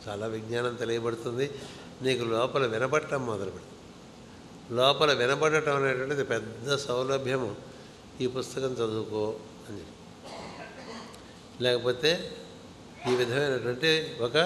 చాలా విజ్ఞానం తెలియబడుతుంది నీకు లోపల వినపడటం మొదలుపెడుతుంది లోపల వినపడటం అనేటువంటిది పెద్ద సౌలభ్యము ఈ పుస్తకం చదువుకో అని చెప్పి లేకపోతే ఈ విధమైనటువంటి ఒక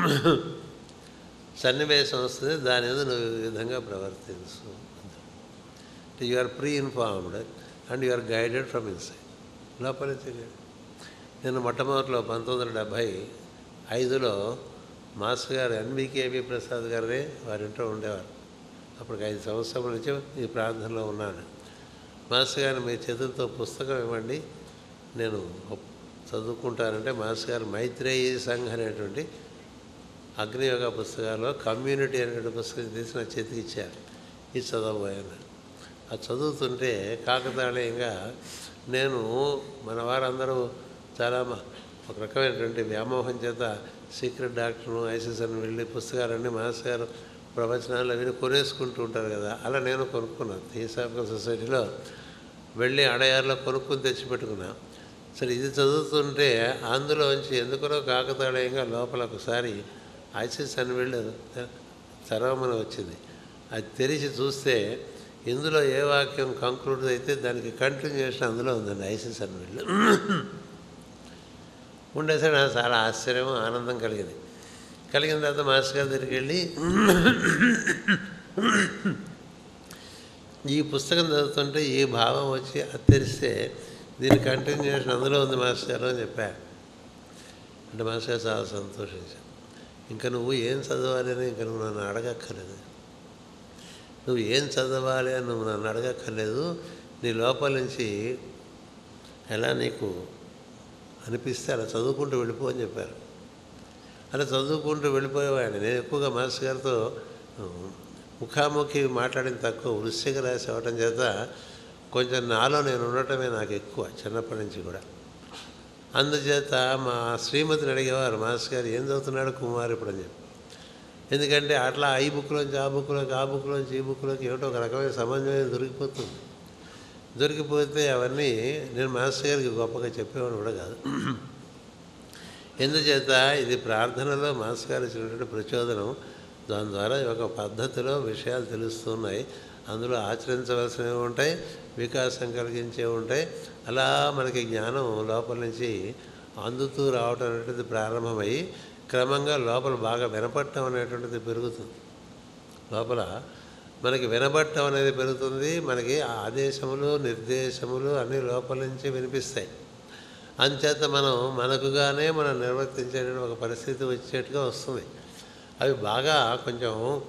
సన్నివేశం వస్తుంది దాని మీద నువ్వు ఈ విధంగా ప్రవర్తించు అంటే you are pre informed and you are guided from inside లోపల నుంచి guided. నేను మొట్టమొదటిలో పంతొమ్మిది వందల డెబ్భై ఐదులో మాస్టర్ గారు ఎన్వికేవి ప్రసాద్ గారే వారింట్లో ఉండేవారు అప్పటికి ఐదు సంవత్సరాల నుంచి ఈ ప్రాంతంలో ఉన్నాను మాస్టర్ గారు మీ చేతులతో పుస్తకం ఇవ్వండి నేను ఒప్- చదువుకుంటానంటే మాస్టర్ గారు మైత్రేయి సంఘ్ అనేటువంటి అగ్నియోగ పుస్తకాల్లో కమ్యూనిటీ అనేటువంటి పుస్తకం తీసి నా చేతికి ఇచ్చారు ఇది చదవబోయాను అది చదువుతుంటే కాకతాళీయంగా నేను మన వారందరూ చాలా మ- ఒక రకమైనటువంటి వ్యామోహం చేత సీక్రెట్ డాక్టర్ను ఐసిస్ అని వెళ్ళి పుస్తకాలన్నీ మాస్టర్ గారు ప్రవచనాలు అవి కొనేసుకుంటూ ఉంటారు కదా అలా నేను కొనుక్కున్నాను థియోసాఫికల్ సొసైటీలో వెళ్ళి అడయార్లో కొనుక్కుని తెచ్చిపెట్టుకున్నా సరే ఇది చదువుతుంటే అందులోంచి ఎందుకనో కాకతాళీయంగా లోపల ఒకసారి ఐసిస్ అని వెళ్ళి చరవమని వచ్చింది అది తెరిచి చూస్తే ఇందులో ఏ వాక్యం కంక్లూడ్ అయితే దానికి కంటిన్యూషన్ అందులో ఉందండి ఐసిస్ అని వెళ్ళి ఉండేసరి నాకు చాలా ఆశ్చర్యం ఆనందం కలిగింది కలిగిన తర్వాత మాస్టర్ గారి దగ్గరికి వెళ్ళి ఈ పుస్తకం చదువుతుంటే ఈ భావం వచ్చి అది తెరిస్తే దీని కంటిన్యూషన్ అందులో ఉంది మాస్టర్ గారు అని చెప్పా అంటే మాస్టర్ గారు చాలా సంతోషించాను ఇంకా నువ్వు ఏం చదవాలి అని ఇంకా నువ్వు నన్ను అడగక్కర్లేదు నువ్వు ఏం చదవాలి అని నువ్వు నన్ను అడగక్కర్లేదు నీ లోపల నుంచి ఎలా నీకు అనిపిస్తే అలా చదువుకుంటూ వెళ్ళిపో అని చెప్పారు అలా చదువుకుంటూ వెళ్ళిపోయేవాడిని నేను ఎక్కువగా మాస్టర్ గారితో ఉమ్, ముఖాముఖి మాట్లాడిన తక్కువ వృశ్చిక రాశి అవటం చేత కొంచెం నాలో నేను ఉండటమే నాకు ఎక్కువ చిన్నప్పటి నుంచి కూడా అందుచేత మా శ్రీమతిని అడిగేవారు మాస్టర్ గారు ఏం చదువుతున్నాడు కుమార్ ఇప్పుడు అని చెప్పి ఎందుకంటే అట్లా ఈ బుక్లోంచి ఆ బుక్లోకి ఆ బుక్లోంచి ఈ బుక్లోకి ఏమిటో ఒక రకమైన సమన్వయం దొరికిపోతుంది దొరికిపోతే అవన్నీ నేను మాస్టర్ గారికి గొప్పగా చెప్పేవాడు కూడా కాదు ఎందుచేత ఇది ప్రార్థనలో మాస్టర్ గారు ఇచ్చినటువంటి ప్రచోదనం దాని ద్వారా ఒక పద్ధతిలో విషయాలు తెలుస్తున్నాయి అందులో ఆచరించవలసినవి ఉంటాయి వికాసం కలిగించేవి ఉంటాయి అలా మనకి జ్ఞానం లోపల నుంచి అందుతూ రావటం అనేటువంటిది ప్రారంభమై క్రమంగా లోపల బాగా వినపడటం అనేటువంటిది పెరుగుతుంది లోపల మనకి వినబడటం అనేది పెరుగుతుంది మనకి ఆదేశములు నిర్దేశములు అన్ని లోపల నుంచి వినిపిస్తాయి అంచేత మనం మనకుగానే మనం నిర్వర్తించే ఒక పరిస్థితి వచ్చేట్టుగా వస్తుంది అవి బాగా కొంచెం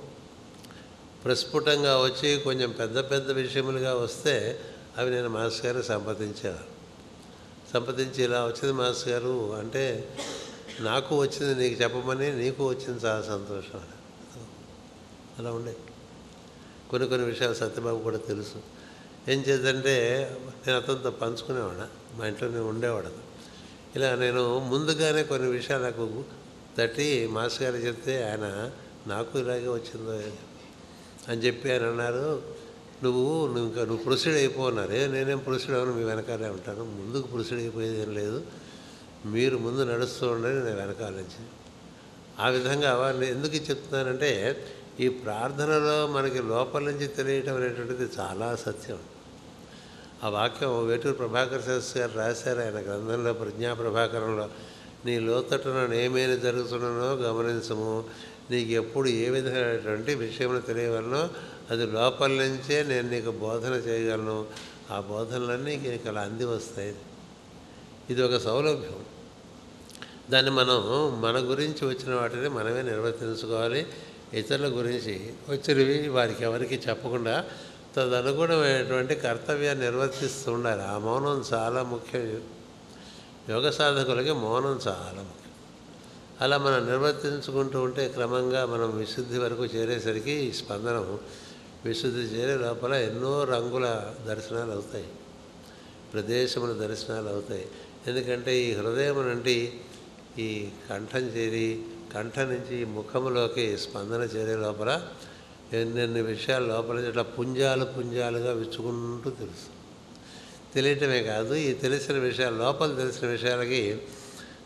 ప్రస్ఫుటంగా వచ్చి కొంచెం పెద్ద పెద్ద విషయములుగా వస్తే అవి నేను మాస్టర్ గారు సంపాదించేవారు సంపాదించి ఇలా వచ్చింది మాస్టర్ గారు అంటే నాకు వచ్చింది నీకు చెప్పమని నీకు వచ్చింది చాలా సంతోషం అని. అలా ఉండే కొన్ని కొన్ని విషయాలు సత్యబాబు కూడా తెలుసు ఏం చేద్దంటే నేను అతనితో పంచుకునేవాడు మా ఇంట్లో నేను ఉండేవాడు ఇలా నేను ముందుగానే కొన్ని విషయాలు నాకు తట్టి మాస్టర్ గారు చెప్తే ఆయన నాకు ఇలాగే వచ్చిందో అని చెప్పి ఆయన అన్నారు నువ్వు నువ్వు ఇంకా నువ్వు ప్రొసీడ్ అయిపోన్నారు ఏ నేనేం ప్రొసీడ్ అవ్వను మీ వెనకాలే ఉంటాను ముందుకు ప్రొసీడ్ అయిపోయేది ఏం లేదు మీరు ముందు నడుస్తూ ఉండండి నేను వెనకాల నుంచి ఆ విధంగా వారిని ఎందుకు చెప్తున్నానంటే ఈ ప్రార్థనలో మనకి లోపల నుంచి తెలియటం అనేటువంటిది చాలా సత్యం ఆ వాక్యం వేటూరు ప్రభాకర్ శాస్త్రి గారు రాశారు ఆయన గ్రంథంలో ప్రజ్ఞా ప్రభాకరంలో నీ లోతట్టున ఏమేమి జరుగుతున్ననో గమనించము నీకు ఎప్పుడు ఏ విధమైనటువంటి విషయములు తెలియవలనో అది లోపల నుంచే నేను నీకు బోధన చేయగలను ఆ బోధనలన్నీ నీకు అలా అంది వస్తాయి ఇది ఒక సౌలభ్యం దాన్ని మనం మన గురించి వచ్చిన వాటిని మనమే నిర్వర్తించుకోవాలి ఇతరుల గురించి వచ్చినవి వారికి ఎవరికి చెప్పకుండా తదనుగుణమైనటువంటి కర్తవ్యాన్ని నిర్వర్తిస్తూ ఉండాలి ఆ మౌనం చాలా ముఖ్యం యోగ సాధకులకి మౌనం చాలా ముఖ్యం అలా మనం నిర్వర్తించుకుంటూ ఉంటే క్రమంగా మనం విశుద్ధి వరకు చేరేసరికి ఈ స్పందనం విశుద్ధి చేరే లోపల ఎన్నో రంగుల దర్శనాలు అవుతాయి ప్రదేశముల దర్శనాలు అవుతాయి ఎందుకంటే ఈ హృదయం నుండి ఈ కంఠం చేరి కంఠం నుంచి ఈ ముఖములోకి స్పందన చేరే లోపల ఎన్నెన్ని విషయాలు లోపల ఇట్లా పుంజాలు పుంజాలుగా విచ్చుకుంటూ తెలుసు తెలియటమే కాదు ఈ తెలిసిన విషయాలు లోపల తెలిసిన విషయాలకి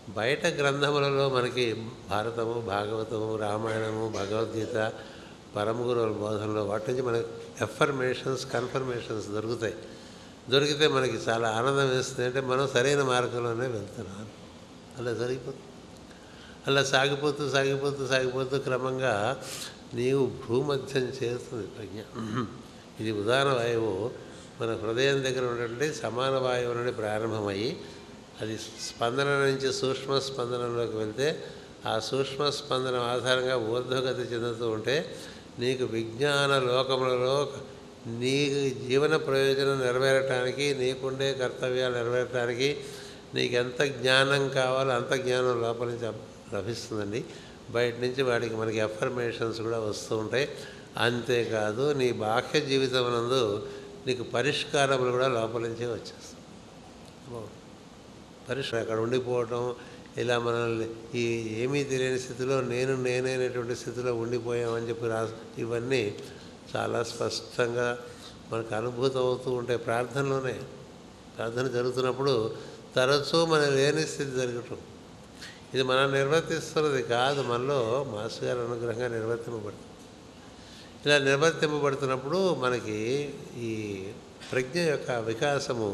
బయట గ్రంథములలో మనకి భారతము భాగవతము రామాయణము భగవద్గీత పరమ గురువుల బోధనలో వాటి నుంచి మనకి ఎఫర్మేషన్స్ కన్ఫర్మేషన్స్ దొరుకుతాయి దొరికితే మనకి చాలా ఆనందం వేస్తుంది అంటే మనం సరైన మార్గంలోనే వెళ్తున్నాం అలా జరిగిపోతుంది అలా సాగిపోతూ సాగిపోతూ సాగిపోతూ క్రమంగా నీవు భూమధ్యం చేరుతుంది ప్రజ్ఞ ఇది ఉదాహరణ వాయువు మన హృదయం దగ్గర ఉన్నటువంటి సమాన వాయువు నుండి ప్రారంభమయ్యి అది స్పందన నుంచి సూక్ష్మ స్పందనలోకి వెళ్తే ఆ సూక్ష్మ స్పందన ఆధారంగా ఊర్ధ్వగతి చెందుతూ ఉంటే నీకు విజ్ఞాన లోకములలో నీ జీవన ప్రయోజనం నెరవేరటానికి నీకుండే కర్తవ్యాలు నెరవేరటానికి నీకు ఎంత జ్ఞానం కావాలో అంత జ్ఞానం లోపల నుంచి అబ్- లభిస్తుందండి బయట నుంచి వాడికి మనకి ఎఫర్మేషన్స్ కూడా వస్తూ ఉంటాయి అంతేకాదు నీ బాహ్య జీవితం నందు నీకు పరిష్కారములు కూడా లోపల నుంచే వచ్చేస్తాయి బాగుంది. పరిష్కారం అక్కడ ఉండిపోవటం ఇలా మనల్ని ఈ ఏమీ తెలియని స్థితిలో నేను నేనైనటువంటి స్థితిలో ఉండిపోయామని చెప్పి రా ఇవన్నీ చాలా స్పష్టంగా మనకు అనుభూతం అవుతూ ఉంటాయి ప్రార్థనలోనే ప్రార్థన జరుగుతున్నప్పుడు తరచూ మన లేని స్థితి జరగటం ఇది మనం నిర్వర్తిస్తున్నది కాదు మనలో మాస్టర్ గారి అనుగ్రహంగా నిర్వర్తింపబడుతుంది ఇలా నిర్వర్తింపబడుతున్నప్పుడు మనకి ఈ ప్రజ్ఞ యొక్క వికాసము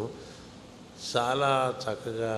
చాలా చక్కగా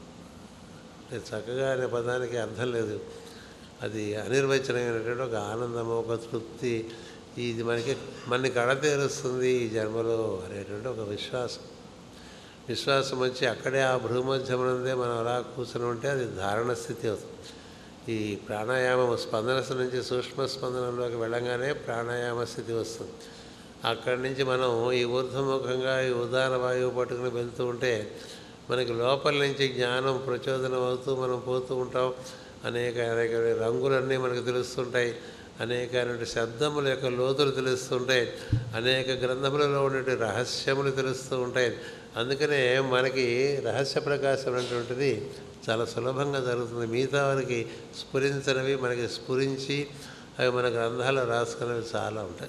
అంటే చక్కగా అనే పదానికి అర్థం లేదు అది అనిర్వచనమైనటువంటి ఒక ఆనందము ఒక తృప్తి ఇది మనకి మనని కడతేరుస్తుంది ఈ జన్మలో అనేటువంటి ఒక విశ్వాసం విశ్వాసం వచ్చి అక్కడే ఆ భ్రూమధ్యమనందే మనం అలా కూర్చొని ఉంటే అది ధారణ స్థితి అవుతుంది ఈ ప్రాణాయామం స్పందన నుంచి సూక్ష్మ స్పందనలోకి వెళ్ళంగానే ప్రాణాయామ స్థితి వస్తుంది అక్కడి నుంచి మనం ఈ ఊర్ధ్వముఖంగా ఈ ఉదాహరణ వాయువు పట్టుకుని వెళ్తూ ఉంటే మనకి లోపల నుంచి జ్ఞానం ప్రచోదనం అవుతూ మనం పోతూ ఉంటాం అనేక అనేక రంగులన్నీ మనకు తెలుస్తుంటాయి అనేకమైన శబ్దముల యొక్క లోతులు తెలుస్తుంటాయి అనేక గ్రంథములలో ఉండే రహస్యములు తెలుస్తూ ఉంటాయి అందుకనే మనకి రహస్య ప్రకాశం అనేటువంటిది చాలా సులభంగా జరుగుతుంది మిగతా వారికి స్ఫురించనివి మనకి స్ఫురించి అవి మన గ్రంథాల్లో రాసుకునేవి చాలా ఉంటాయి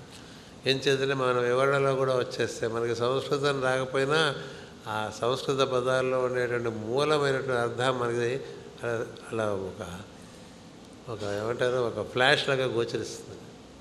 ఏం చేతనే మన వివరణలో కూడా వచ్చేస్తాయి మనకి సంస్కృతం రాకపోయినా ఆ సంస్కృత పదాల్లో ఉండేటువంటి మూలమైనటువంటి అర్థం మనకి అలా- అలా ఒక ఒక ఏమంటారు ఒక ఫ్లాష్ లాగా గోచరిస్తుంది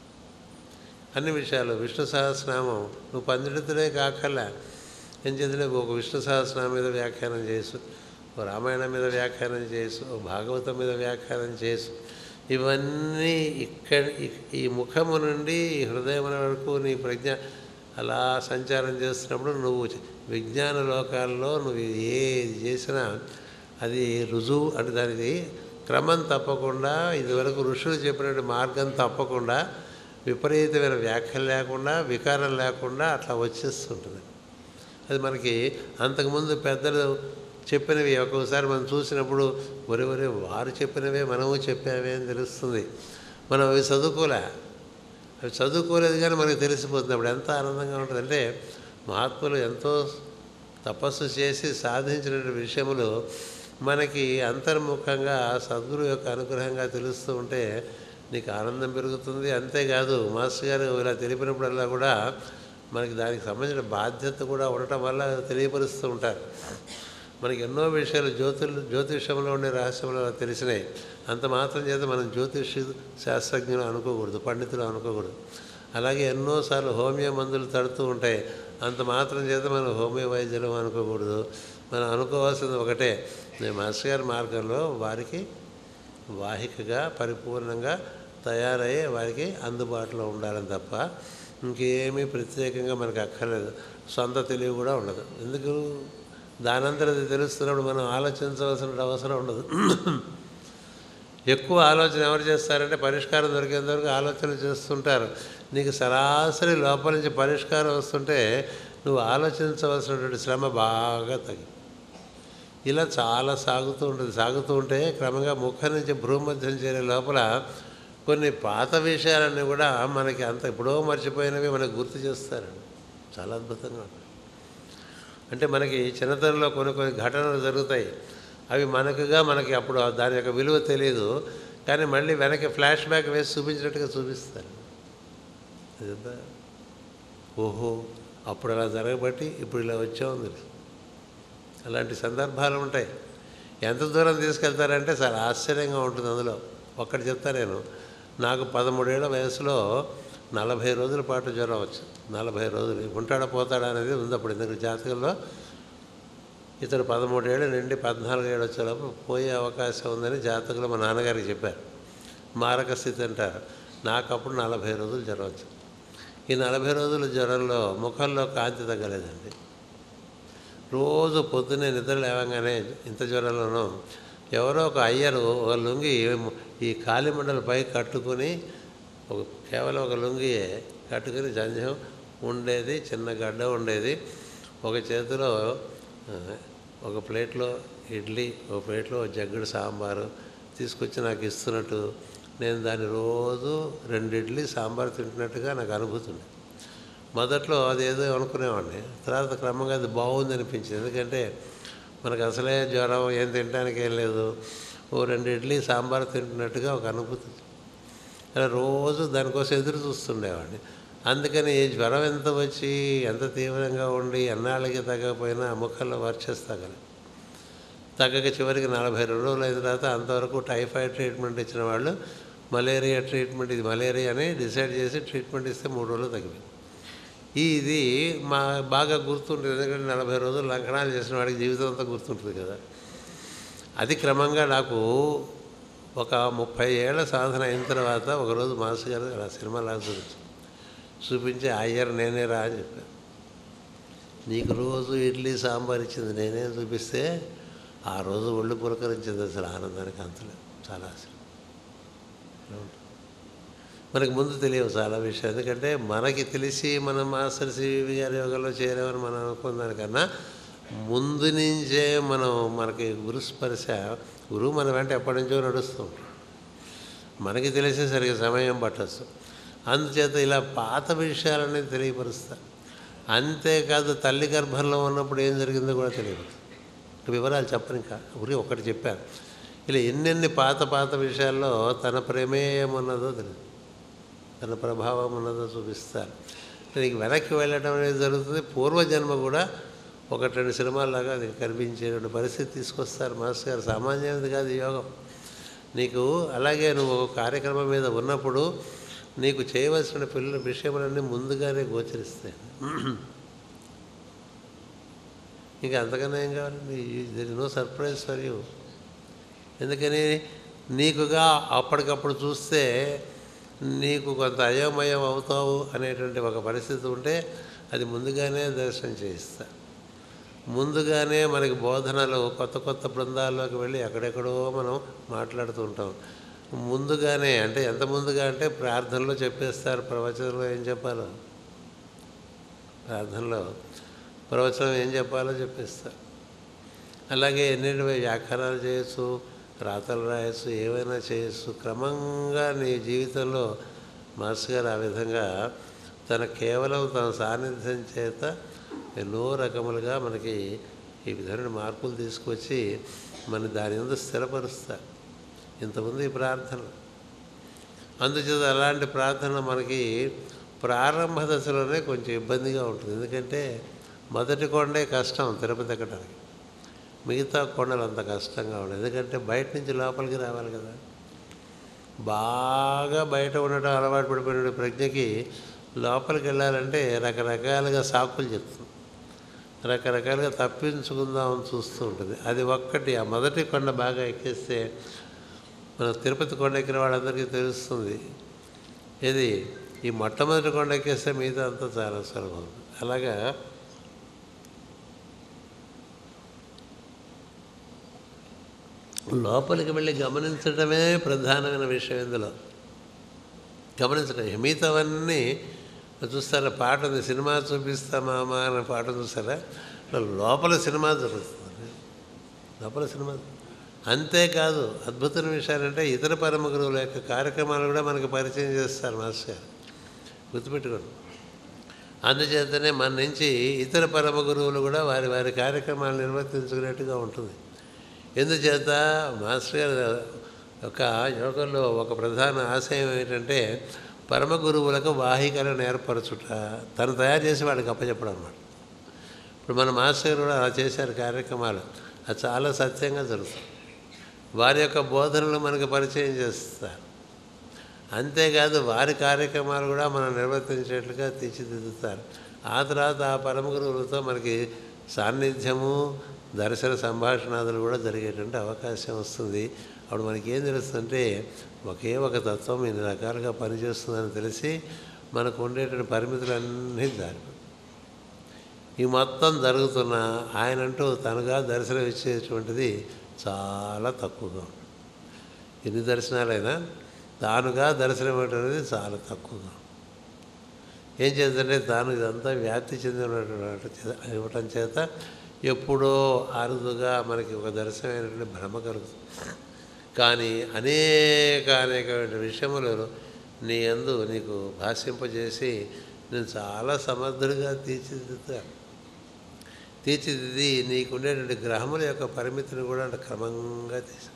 అన్ని విషయాలు విష్ణు సహస్రనామం నువ్వు పండితుడే కాకల్లా ఏం చేతులే ఒక విష్ణు సహస్రనామం మీద వ్యాఖ్యానం చేసు ఓ రామాయణం మీద వ్యాఖ్యానం చేసు ఓ భాగవతం మీద వ్యాఖ్యానం చేసు ఇవన్నీ ఇక్కడ ఈ- ఈ ముఖము నుండి ఈ హృదయం వరకు నీ ప్రజ్ఞ అలా సంచారం చేస్తున్నప్పుడు నువ్వు విజ్ఞాన లోకాల్లో నువ్వు ఏది చేసినా అది రుజువు అంటే దానికి క్రమం తప్పకుండా ఇదివరకు ఋషులు చెప్పినట్టు మార్గం తప్పకుండా విపరీతమైన వ్యాఖ్యలు లేకుండా వికారం లేకుండా అట్లా వచ్చేస్తుంటుంది అది మనకి అంతకుముందు పెద్దలు చెప్పినవి ఒక్కొక్కసారి మనం చూసినప్పుడు ఒరే ఒరే వారు చెప్పినవే మనము చెప్పావే అని తెలుస్తుంది మనం అవి చదువుకోలే అవి చదువుకోలేదు కానీ మనకి తెలిసిపోతుంది అప్పుడు ఎంత ఆనందంగా ఉంటుంది అంటే మహాత్ములు ఎంతో తపస్సు చేసి సాధించిన విషయములు మనకి అంతర్ముఖంగా సద్గురు యొక్క అనుగ్రహంగా తెలుస్తూ ఉంటే నీకు ఆనందం పెరుగుతుంది అంతేకాదు మాస్టర్ గారు ఇలా తెలిపినప్పుడల్లా కూడా మనకి దానికి సంబంధించిన బాధ్యత కూడా ఉండటం వల్ల తెలియపరుస్తూ ఉంటారు మనకి ఎన్నో విషయాలు జ్యోతులు జ్యోతిషంలో ఉండే రహస్యంలో తెలిసినాయి అంత మాత్రం చేత మనం జ్యోతిష శాస్త్రజ్ఞులు అనుకోకూడదు పండితులు అనుకోకూడదు అలాగే ఎన్నోసార్లు హోమియో మందులు తడుతూ ఉంటాయి అంత మాత్రం చేత మనం హోమియో వైద్యులు అనుకోకూడదు మనం అనుకోవాల్సింది ఒకటే నేను మాస్టర్ గారి మార్గంలో వారికి వాహికగా పరిపూర్ణంగా తయారయ్యే వారికి అందుబాటులో ఉండాలని తప్ప ఇంకేమీ ప్రత్యేకంగా మనకు అక్కర్లేదు సొంత తెలివి కూడా ఉండదు ఎందుకు దానంతరం అది తెలుస్తున్నప్పుడు మనం ఆలోచించవలసిన అవసరం ఉండదు ఎక్కువ ఆలోచన ఎవరు చేస్తారంటే పరిష్కారం దొరికేంత వరకు ఆలోచన చేస్తుంటారు నీకు సరాసరి లోపల నుంచి పరిష్కారం వస్తుంటే నువ్వు ఆలోచించవలసినటువంటి శ్రమ బాగా తగ్గి ఇలా చాలా సాగుతూ ఉంటుంది సాగుతూ ఉంటే క్రమంగా ముఖం నుంచి భ్రూమధ్యం చేరే లోపల కొన్ని పాత విషయాలన్నీ కూడా మనకి అంత ఎప్పుడో మర్చిపోయినవి మనకు గుర్తు చేస్తారండి చాలా అద్భుతంగా ఉంటుంది అంటే మనకి చిన్నతనంలో కొన్ని కొన్ని ఘటనలు జరుగుతాయి అవి మనకుగా మనకి అప్పుడు దాని యొక్క విలువ తెలియదు కానీ మళ్ళీ వెనక్కి ఫ్లాష్ బ్యాక్ వేసి చూపించినట్టుగా చూపిస్తారు ఇదంతా ఓహో అప్పుడు అలా జరగబట్టి ఇప్పుడు ఇలా వచ్చాము తెలుసు అలాంటి సందర్భాలు ఉంటాయి ఎంత దూరం తీసుకెళ్తారంటే చాలా ఆశ్చర్యంగా ఉంటుంది అందులో ఒక్కటి చెప్తా నేను నాకు పదమూడేళ్ల వయసులో నలభై రోజుల పాటు జ్వరం వచ్చింది నలభై రోజులు ఉంటాడా పోతాడా అనేది ఉంది అప్పుడు ఎందుకంటే జాతకంలో ఇతను పదమూడేళ్ళు నుండి పద్నాలుగు ఏళ్ళు వచ్చేలోపు పోయే అవకాశం ఉందని జాతకులు మా నాన్నగారికి చెప్పారు మారక స్థితి అంటారు నాకు అప్పుడు నలభై రోజులు జ్వరం వచ్చింది ఈ నలభై రోజుల జ్వరంలో ముఖంలో కాంతి తగ్గలేదండి రోజు పొద్దున్నే నిద్ర లేవగానే ఇంత జ్వరంలోనూ ఎవరో ఒక అయ్యరు ఒక లుంగి ఈ కాలిమండల పై కట్టుకుని ఒక కేవలం ఒక లుంగియే కట్టుకుని జంజం ఉండేది చిన్న గడ్డ ఉండేది ఒక చేతిలో ఆ, ఒక ప్లేట్లో ఇడ్లీ ఒక ప్లేట్లో ఒక జగ్గుడు సాంబారు తీసుకొచ్చి నాకు ఇస్తున్నట్టు నేను దాన్ని రోజు రెండు ఇడ్లీ సాంబార్ తింటున్నట్టుగా నాకు అనుభూతి ఉంది మొదట్లో అదేదో అనుకునేవాడిని తర్వాత క్రమంగా అది బాగుంది అనిపించింది ఎందుకంటే మనకు అసలే జ్వరం ఏం తినడానికి ఏం లేదు ఓ రెండు ఇడ్లీ సాంబార్ తింటున్నట్టుగా ఒక అనుభూతి అలా రోజు దానికోసం ఎదురు చూస్తుండేవాడిని అందుకని ఈ జ్వరం ఎంత వచ్చి ఎంత తీవ్రంగా ఉండి ఎన్నాళ్ళకి తగ్గకపోయినా ముఖంలో వర్చస్ తగ్గలి తగ్గక చివరికి నలభై రెండు రోజులు అయిన తర్వాత అంతవరకు టైఫాయిడ్ ట్రీట్మెంట్ ఇచ్చిన వాళ్ళు మలేరియా ట్రీట్మెంట్ ఇది మలేరియా అని డిసైడ్ చేసి ట్రీట్మెంట్ ఇస్తే మూడు రోజులు తగ్గిపోయింది ఈ ఇది మా బాగా గుర్తుంటుంది ఎందుకంటే నలభై రోజులు లంకణాలు చేసిన వాడికి జీవితం అంతా గుర్తుంటుంది కదా అది క్రమంగా నాకు ఒక ముప్పై ఏళ్ళ సాధన అయిన తర్వాత ఒకరోజు మాస్టర్ గారు అలా సినిమాలా చూపించి చూపించి అయ్యారు నేనే రా అని చెప్పాను నీకు రోజు ఇడ్లీ సాంబార్ ఇచ్చింది నేనే చూపిస్తే ఆ రోజు ఒళ్ళు పులకరించింది అసలు ఆనందానికి అంతలేదు చాలా అసలు ఇలా ఉంటుంది. మనకి ముందు తెలియవు చాలా విషయాలు ఎందుకంటే మనకి తెలిసి మనం మాస్టర్ సివి గారి యోగంలో చేరామని మనం అనుకున్న దానికన్నా ముందు నుంచే మనం మనకి గురు స్పర్శ గురువు మన వెంట ఎప్పటి నుంచో నడుస్తూ ఉంటాడు మనకి తెలిసేసరికి సమయం పట్టచ్చు అందుచేత ఇలా పాత విషయాలన్నీ తెలియపరుస్తా అంతేకాదు తల్లి గర్భంలో ఉన్నప్పుడు ఏం జరిగిందో కూడా తెలియదు వివరాలు చెప్పను ఇంకా ఊరి ఒకటి చెప్పాను ఇలా ఎన్నెన్ని పాత పాత విషయాల్లో తన ప్రమేయం ఉన్నదో తెలియదు తన ప్రభావం ఉన్నదో చూపిస్తారు నీకు వెనక్కి వెళ్ళడం అనేది జరుగుతుంది పూర్వజన్మ కూడా ఒకటి రెండు సినిమాల్లాగా అది కనిపించేటువంటి పరిస్థితి తీసుకొస్తారు మాస్టర్ గారు సామాన్యమైనది కాదు ఈ యోగం నీకు అలాగే నువ్వు ఒక కార్యక్రమం మీద ఉన్నప్పుడు నీకు చేయవలసిన పిల్లల విషయములన్నీ ముందుగానే గోచరిస్తాయి ఇంకా అంతకన్నా ఏం కావాలండి there no surprise for you ఎందుకని నీకుగా అప్పటికప్పుడు చూస్తే నీకు కొంత అయోమయం అవుతావు అనేటువంటి ఒక పరిస్థితి ఉంటే అది ముందుగానే దర్శనం చేయిస్తా ముందుగానే మనకి బోధనలు కొత్త కొత్త బృందాల్లోకి వెళ్ళి ఎక్కడెక్కడో మనం మాట్లాడుతూ ఉంటాం ముందుగానే అంటే ఎంత ముందుగా అంటే ప్రార్థనలో చెప్పేస్తారు ప్రవచనంలో ఏం చెప్పాలో ప్రార్థనలో ప్రవచనం ఏం చెప్పాలో చెప్పేస్తారు అలాగే ఎన్నిటి వ్యాఖ్యానాలు చేయొచ్చు రాతలు రాయొచ్చు ఏమైనా చేయొచ్చు క్రమంగా నీ జీవితంలో మాస్టర్ గారు ఆ విధంగా తన కేవలం తన సాన్నిధ్యం చేత ఎన్నో రకములుగా మనకి ఈ విధమైన మార్పులు తీసుకొచ్చి మన దాని మీద స్థిరపరుస్తారు ఇంతమంది ఈ ప్రార్థనలు అందుచేత అలాంటి ప్రార్థన మనకి ప్రారంభ దశలోనే కొంచెం ఇబ్బందిగా ఉంటుంది ఎందుకంటే మొదటి కొండే కష్టం తిరుపతి ఎక్కడానికి మిగతా కొండలు అంత కష్టంగా ఉండదు ఎందుకంటే బయట నుంచి లోపలికి రావాలి కదా బాగా బయట ఉండటం అలవాటు పడిపోయిన ప్రజ్ఞకి లోపలికి వెళ్ళాలంటే రకరకాలుగా సాకులు చెప్తుంది రకరకాలుగా తప్పించుకుందామని చూస్తూ ఉంటుంది అది ఒక్కటి ఆ మొదటి కొండ బాగా ఎక్కేస్తే మన తిరుపతి కొండ ఎక్కిన వాళ్ళందరికీ తెలుస్తుంది ఇది ఈ మొట్టమొదటి కొండ ఎక్కేస్తే మిగతా అంతా చాలా సులభం అలాగా లోపలికి వెళ్ళి గమనించడమే ప్రధానమైన విషయం ఇందులో గమనించడం మిగతావన్నీ చూస్తారా పాట ఉంది సినిమా చూపిస్తా మామ అనే పాట చూస్తారా లోపల సినిమా జరుగుతుంది లోపల సినిమా అంతేకాదు అద్భుతమైన విషయాలంటే ఇతర పరమ గురువుల యొక్క కార్యక్రమాలు కూడా మనకు పరిచయం చేస్తారు మాస్టర్ గారు గుర్తుపెట్టుకోండి అందుచేతనే మన నుంచి ఇతర పరమ గురువులు కూడా వారి వారి కార్యక్రమాలు నిర్వర్తించుకునేట్టుగా ఉంటుంది ఎందుచేత మాస్టర్ గారు యొక్క యోగంలో ఒక ప్రధాన ఆశయం ఏంటంటే పరమ గురువులకు వాహికలను ఏర్పరచుట తను తయారు చేసి వాళ్ళకి అప్పచెప్పడం అన్నమాట ఇప్పుడు మన మాస్టర్ గారు కూడా అలా చేశారు కార్యక్రమాలు అది చాలా సత్యంగా జరుగుతుంది వారి యొక్క బోధనలు మనకు పరిచయం చేస్తారు అంతేకాదు వారి కార్యక్రమాలు కూడా మనం నిర్వర్తించేట్లుగా తీర్చిదిద్దుతారు ఆ తర్వాత ఆ పరమ గురువులతో మనకి సాన్నిధ్యము దర్శన సంభాషణాదులు కూడా జరిగేటువంటి అవకాశం వస్తుంది అప్పుడు మనకి ఏం తెలుస్తుందంటే ఒకే ఒక తత్వం ఇన్ని రకాలుగా పనిచేస్తుందని తెలిసి మనకు ఉండేటువంటి పరిమితులన్నీ దారి ఈ మొత్తం జరుగుతున్న ఆయనంటూ తనగా దర్శనం ఇచ్చేటువంటిది చాలా తక్కువగా ఉంది ఎన్ని దర్శనాలైనా తానుగా దర్శనం ఇవ్వటం అనేది చాలా తక్కువగా ఏం చేద్దంటే తాను ఇదంతా వ్యాప్తి చెందినటువంటి చే- ఇవ్వటం చేత ఎప్పుడో అరుదుగా మనకి ఒక దర్శనమైనటువంటి భ్రమ కలుగుతుంది కానీ అనేక అనేకమైన విషయములు నీ యందు నీకు భాషింపజేసి నేను చాలా సమర్థుడిగా తీర్చిదిద్దుతాను తీర్చిదిద్ది నీకు ఉండేటువంటి గ్రహముల యొక్క పరిమితిని కూడా క్రమంగా తీసి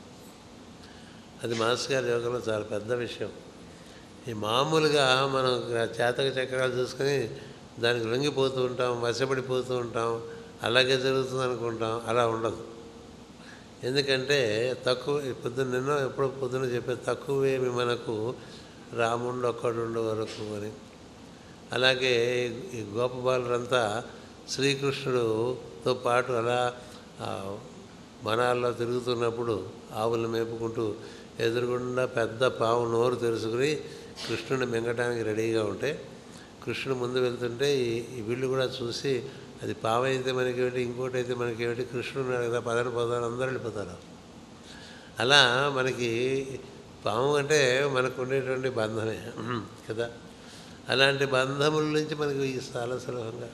అది మాస్ గారి యోగంలో చాలా పెద్ద విషయం ఈ మామూలుగా మనం చేతక చక్రాలు చూసుకొని దానికి లొంగిపోతూ ఉంటాం వశపడిపోతూ ఉంటాం అలాగే జరుగుతుంది అనుకుంటాం అలా ఉండదు ఎందుకంటే తక్కువ పొద్దున్న నిన్న ఎప్పుడో పొద్దున్న చెప్పే తక్కువేమి మనకు రాముండు ఒక్కడుండు వరకు అని అలాగే ఈ గోపబాలురంతా శ్రీకృష్ణుడుతో పాటు అలా ఆ, వనాల్లో తిరుగుతున్నప్పుడు ఆవులు మేపుకుంటూ ఎదురుగుండా పెద్ద పాము నోరు తెరుచుకుని కృష్ణుని మింగటానికి రెడీగా ఉంటే కృష్ణుడు ముందు వెళ్తుంటే ఈ ఈ వీళ్ళు కూడా చూసి అది పాము అయితే మనకి ఏమిటి ఇంకోటి అయితే మనకి ఏమిటి కృష్ణుడు ఉన్నాడు కదా పదని పోతారు అందరూ వెళ్ళిపోతారు అలా మనకి పాము అంటే మనకు ఉండేటువంటి బంధమే కదా అలాంటి బంధముల నుంచి మనకి ఈ చాలా సులభంగా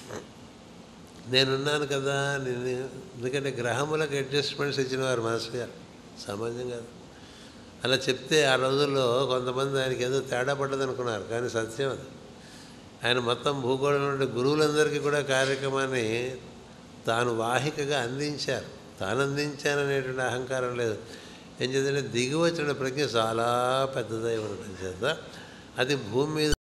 నేనున్నాను కదా నేను ఎందుకంటే గ్రహములకు అడ్జస్ట్మెంట్స్ ఇచ్చిన వారు మాస్టర్ గారు సామాన్యం కాదు అలా చెప్తే ఆ రోజుల్లో కొంతమంది ఆయనకి ఏదో తేడా పడ్డది అనుకున్నారు కానీ సత్యం అది ఆయన మొత్తం భూగోళంలో ఉండే గురువులందరికీ కూడా కార్యక్రమాన్ని తాను వాహికగా అందించారు తాను అందించాననేటువంటి అహంకారం లేదు ఏం చేద్దంటే దిగి వచ్చిన ప్రజ్ఞ చాలా పెద్దదై ఉండటం చేత అది భూమి మీద